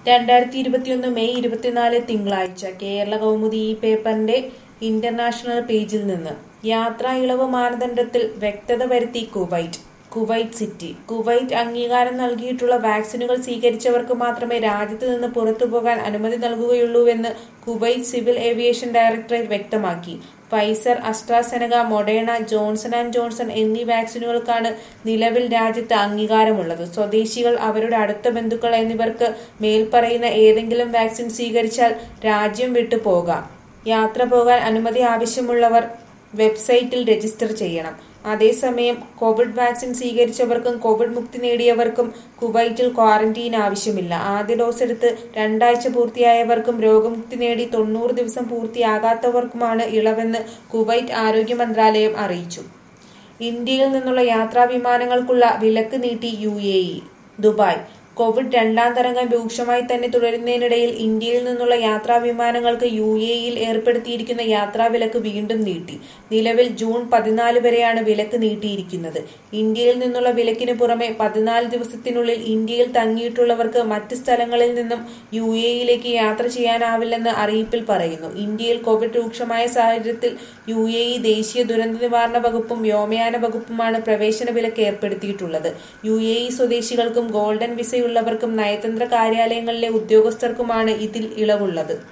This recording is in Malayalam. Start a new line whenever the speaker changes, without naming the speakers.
രണ്ടായിരത്തി ഇരുപത്തിയൊന്ന് മെയ് ഇരുപത്തിനാല് തിങ്കളാഴ്ച കേരള കൗമുദി ഈ പേപ്പറിന്റെ ഇന്റർനാഷണൽ പേജിൽ നിന്ന് യാത്രാ ഇളവ് മാനദണ്ഡത്തിൽ വ്യക്തത വരുത്തി കുവൈറ്റ് കുവൈറ്റ് സിറ്റി കുവൈറ്റ് അംഗീകാരം നൽകിയിട്ടുള്ള വാക്സിനുകൾ സ്വീകരിച്ചവർക്ക് മാത്രമേ രാജ്യത്ത് നിന്ന് പുറത്തുപോകാൻ അനുമതി നൽകുകയുള്ളൂവെന്ന് കുവൈറ്റ് സിവിൽ ഏവിയേഷൻ ഡയറക്ടറേറ്റ് വ്യക്തമാക്കി Pfizer AstraZeneca Moderna Johnson and Johnson എന്നീ വാക്സിനുകൾക്കാണ് നിലവിൽ രാജ്യത്ത് അംഗീകാരമുള്ളത് സ്വദേശികൾ അവരുടെ അടുത്ത ബന്ധുക്കൾ എന്നിവർക്ക് മേൽപ്പറയുന്ന ഏതെങ്കിലും വാക്സിൻ സ്വീകരിച്ചാൽ രാജ്യം വിട്ടു പോകാം യാത്ര പോകാൻ അനുമതി ആവശ്യമുള്ളവർ വെബ്സൈറ്റിൽ രജിസ്റ്റർ ചെയ്യണം അതേസമയം കോവിഡ് വാക്സിൻ സ്വീകരിച്ചവർക്കും കോവിഡ് മുക്തി നേടിയവർക്കും കുവൈറ്റിൽ ക്വാറന്റീൻ ആവശ്യമില്ല ആദ്യ ഡോസ് എടുത്ത് രണ്ടാഴ്ച പൂർത്തിയായവർക്കും രോഗമുക്തി നേടി തൊണ്ണൂറ് ദിവസം പൂർത്തിയാകാത്തവർക്കുമാണ് ഇളവെന്ന് കുവൈറ്റ് ആരോഗ്യ മന്ത്രാലയം അറിയിച്ചു ഇന്ത്യയിൽ നിന്നുള്ള യാത്രാ വിമാനങ്ങൾക്കുള്ള വിലക്ക് നീട്ടി U A E Dubai covid രണ്ടാം തരംഗം രൂക്ഷമായി തന്നെ തുടരുന്നതിനിടയിൽ ഇന്ത്യയിൽ നിന്നുള്ള യാത്രാ വിമാനങ്ങൾക്ക് യു എ ഇയിൽ ഏർപ്പെടുത്തിയിരിക്കുന്ന യാത്രാ വിലക്ക് വീണ്ടും നീട്ടി നിലവിൽ ജൂൺ പതിനാല് വരെയാണ് വിലക്ക് നീട്ടിയിരിക്കുന്നത് ഇന്ത്യയിൽ നിന്നുള്ള വിലക്കിന് പുറമെ പതിനാല് ദിവസത്തിനുള്ളിൽ ഇന്ത്യയിൽ തങ്ങിയിട്ടുള്ളവർക്ക് മറ്റ് സ്ഥലങ്ങളിൽ നിന്നും യു എ ഇയിലേക്ക് യാത്ര ചെയ്യാനാവില്ലെന്ന് അറിയിപ്പിൽ പറയുന്നു ഇന്ത്യയിൽ കോവിഡ് രൂക്ഷമായ സാഹചര്യത്തിൽ യു എ ഇ ദേശീയ ദുരന്ത നിവാരണ വകുപ്പും വ്യോമയാന വകുപ്പുമാണ് പ്രവേശന വിലക്ക് ഏർപ്പെടുത്തിയിട്ടുള്ളത് യു എ ഇ സ്വദേശികൾക്കും ഗോൾഡൻ വിസയുള്ളവർക്കും നയതന്ത്ര കാര്യാലയങ്ങളിലെ ഉദ്യോഗസ്ഥർക്കുമാണ് ഇതിൽ ഇളവുള്ളത്